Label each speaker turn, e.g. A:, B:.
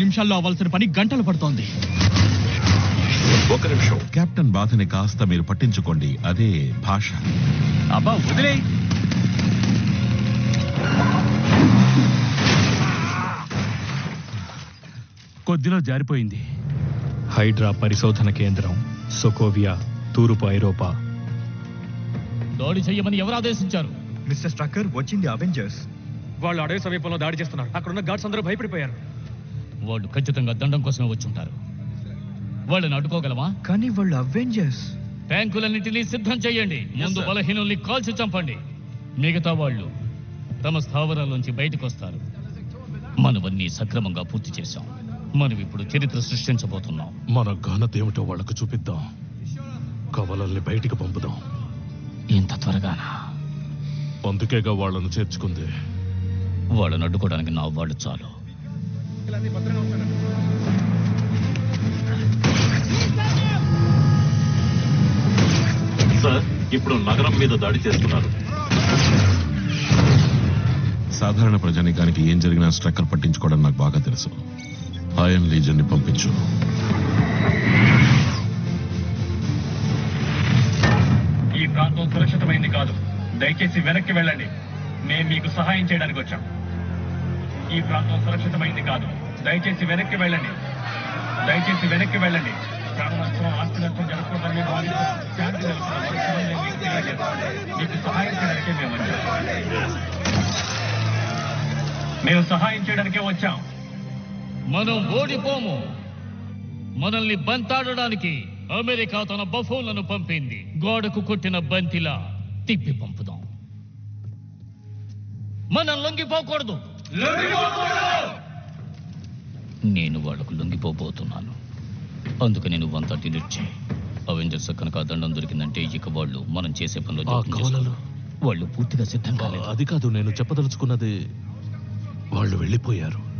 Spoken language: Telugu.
A: నిమిషాల్లో అవ్వాల్సిన పని గంటలు పడుతోంది
B: ఒక నిమిషం
C: కెప్టెన్ బాధని కాస్త మీరు పట్టించుకోండి అదే భాష
A: అబ్బా వదిలే కొద్దిలో జారిపోయింది
D: హైడ్రా పరిశోధన కేంద్రం సొకోవియా తూర్పు ఐరోపా
A: దాడి చెయ్యమని ఎవరు ఆదేశించారు
E: మిస్టర్ స్ట్రక్కర్ వచ్చింది అవెంజర్స్
D: వాళ్ళు అడవి సమీపంలో దాడి చేస్తున్నారు అక్కడున్న గార్డ్స్ అందరూ భయపడిపోయారు
A: వాళ్ళు ఖచ్చితంగా దండం కోసమే వచ్చుంటారు వాళ్ళని అడ్డుకోగలమా
E: కానీ వాళ్ళు అవెంజర్స్
A: ట్యాంకులన్నింటినీ సిద్ధం చేయండి ముందు బలహీనుల్ని కాల్చి చంపండి మిగతా వాళ్ళు తమ స్థావరాల్లోంచి బయటకు వస్తారు మనవన్నీ సక్రమంగా పూర్తి చేశాం మనం ఇప్పుడు చరిత్ర సృష్టించబోతున్నాం
C: మన ఘనత ఏమిటో వాళ్ళకు చూపిద్దాం కవలల్ని బయటికి పంపుదాం
A: ఇంత త్వరగానా
C: అందుకేగా వాళ్ళను చేర్చుకుంది
A: వాళ్ళని అడ్డుకోవడానికి నా వాళ్ళు చాలు
B: సార్ ఇప్పుడు నగరం మీద దాడి చేస్తున్నారు
C: సాధారణ ప్రజానికానికి ఏం జరిగినా స్ట్రక్కర్ పట్టించుకోవడం నాకు బాగా తెలుసు ఆయన్ లీజన్ ని పంపించు
D: ఈ ప్రాంతం సురక్షితమైంది కాదు దయచేసి వెనక్కి వెళ్ళండి మేము మీకు సహాయం చేయడానికి వచ్చాం ఈ ప్రాంతం సురక్షితమైంది కాదు దయచేసి వెనక్కి వెళ్ళండి దయచేసి వెనక్కి వెళ్ళండి ప్రాణ నష్టం ఆస్తి నష్టం జరగకూడదని మేము భావిస్తున్నాం. శాంతి నెలకొన్న పరిస్థితులను మేము మీకు తెలియజేస్తాం. మీకు సహాయం చేయడానికే మేము వచ్చాం మేము సహాయం చేయడానికే వచ్చాం
A: మనం ఓడిపోము మనల్ని బంతాడడానికి అమెరికా తన బఫోన్లను పంపింది గోడకు కొట్టిన బంతిలా తిప్పి పంపుదాం మనం లొంగిపోకూడదు నేను వాళ్లకు లొంగిపోబోతున్నాను అందుకే నేను వంత డిలీట్ చేయి అవెంజర్స్ కనుక ఆ దండం దొరికిందంటే ఇక వాళ్ళు మనం చేసే పనిలో
C: ఆ
A: జోక్యం
C: కవలలు?
A: చేసుకోరు. వాళ్ళు పూర్తిగా సిద్ధం కాలేదు
C: అది కాదు నేను చెప్పదలుచుకున్నది వాళ్ళు వెళ్ళిపోయారు